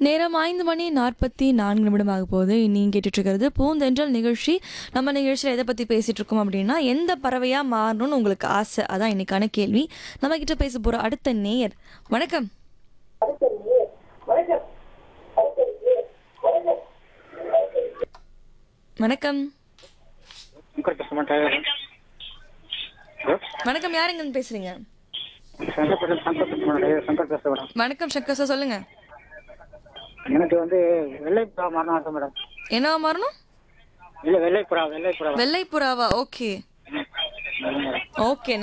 நேரம் ஐந்து மணி நாற்பத்தி நான்கு நிமிடம் ஆக போகுது நீங்கள் கேட்டுட்டு இருக்கிறது பூந்தென்றல் நிகழ்ச்சி நம்ம நிகழ்ச்சியில் எதை பற்றி பேசிட்டு இருக்கோம் அப்படின்னா எந்த பறவையாக மாறணும்னு உங்களுக்கு ஆசை அதான் இன்னைக்கான கேள்வி நம்ம கிட்ட பேச போகிற அடுத்த நேயர் வணக்கம் வணக்கம் சங்கர் பேச மாட்டேன் ஹலோ வணக்கம் யாருங்க பேசுறீங்க சங்கர் பேச சங்கர் பேச மாட்டேன் சங்கர் பேச மேடம் வணக்கம் சங்கர் சார் சொல்லுங்க எனக்கு வந்து வெள்ளைப்புறா மாறணும் ஆசை மேடம் என்ன மாறணும் இல்லை வெள்ளைப்புறா வெள்ளைப்புறா வெள்ளை புறாவா ஓகே ஓகே